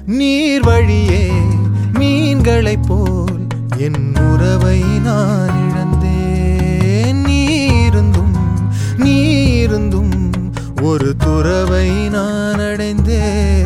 நீர் வழியே மீன்களைப் போல் என் உறவை நான் இழந்தேன் நீருந்தும் நீருந்தும் ஒரு துறவை நான் அடைந்தேன்